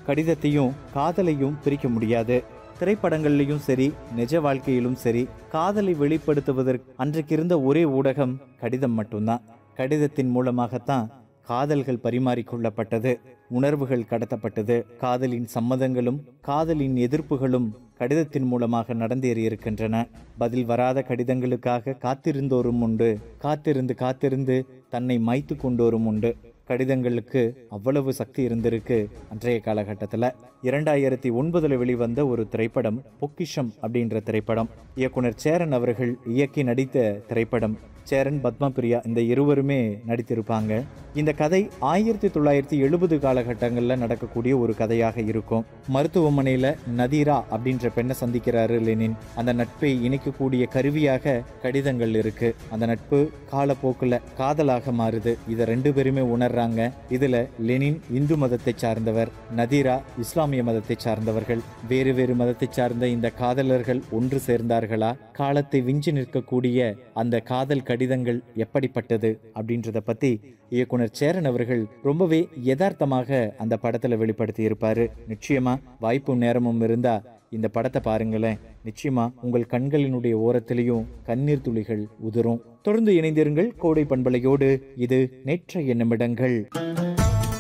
கடிதத்தையும் காதலையும் பிரிக்க முடியாது திரைப்படங்கள்லையும் சரி நிஜ வாழ்க்கையிலும் சரி காதலை வெளிப்படுத்துவதற்கு அன்றைக்கு இருந்த ஒரே ஊடகம் கடிதம் மட்டும்தான் கடிதத்தின் மூலமாகத்தான் காதல்கள் பரிமாறிக்கொள்ளப்பட்டது உணர்வுகள் கடத்தப்பட்டது காதலின் சம்மதங்களும் காதலின் எதிர்ப்புகளும் கடிதத்தின் மூலமாக நடந்தேறியிருக்கின்றன பதில் வராத கடிதங்களுக்காக காத்திருந்தோரும் உண்டு காத்திருந்து காத்திருந்து தன்னை மாய்த்து கொண்டோரும் உண்டு கடிதங்களுக்கு அவ்வளவு சக்தி இருந்திருக்கு அன்றைய காலகட்டத்தில் இரண்டாயிரத்தி ஒன்பதுல வெளிவந்த ஒரு திரைப்படம் பொக்கிஷம் அப்படின்ற திரைப்படம் இயக்குனர் சேரன் அவர்கள் இயக்கி நடித்த திரைப்படம் சேரன் பத்மபிரியா இந்த இருவருமே நடித்திருப்பாங்க இந்த கதை ஆயிரத்தி தொள்ளாயிரத்தி எழுபது காலகட்டங்களில் நடக்கக்கூடிய ஒரு கதையாக இருக்கும் மருத்துவமனையில் நதீரா அப்படின்ற பெண்ணை சந்திக்கிறாரு லெனின் அந்த நட்பை இணைக்கக்கூடிய கருவியாக கடிதங்கள் இருக்கு அந்த நட்பு காலப்போக்கில் காதலாக மாறுது இதை ரெண்டு பேருமே உணர்றாங்க இதுல லெனின் இந்து மதத்தை சார்ந்தவர் நதீரா இஸ்லாமிய மதத்தை சார்ந்தவர்கள் வேறு வேறு மதத்தை சார்ந்த இந்த காதலர்கள் ஒன்று சேர்ந்தார்களா காலத்தை விஞ்சி நிற்கக்கூடிய அந்த காதல் கடிதங்கள் எப்படிப்பட்டது அப்படின்றத பத்தி இயக்குனர் சேரன் அவர்கள் ரொம்பவே யதார்த்தமாக அந்த படத்துல வெளிப்படுத்தி இருப்பாரு நிச்சயமா வாய்ப்பும் நேரமும் இருந்தா இந்த படத்தை பாருங்களேன் நிச்சயமா உங்கள் கண்களினுடைய ஓரத்திலையும் கண்ணீர் துளிகள் உதிரும் தொடர்ந்து இணைந்திருங்கள் கோடை பண்பலையோடு இது நேற்றைய நிமிடங்கள்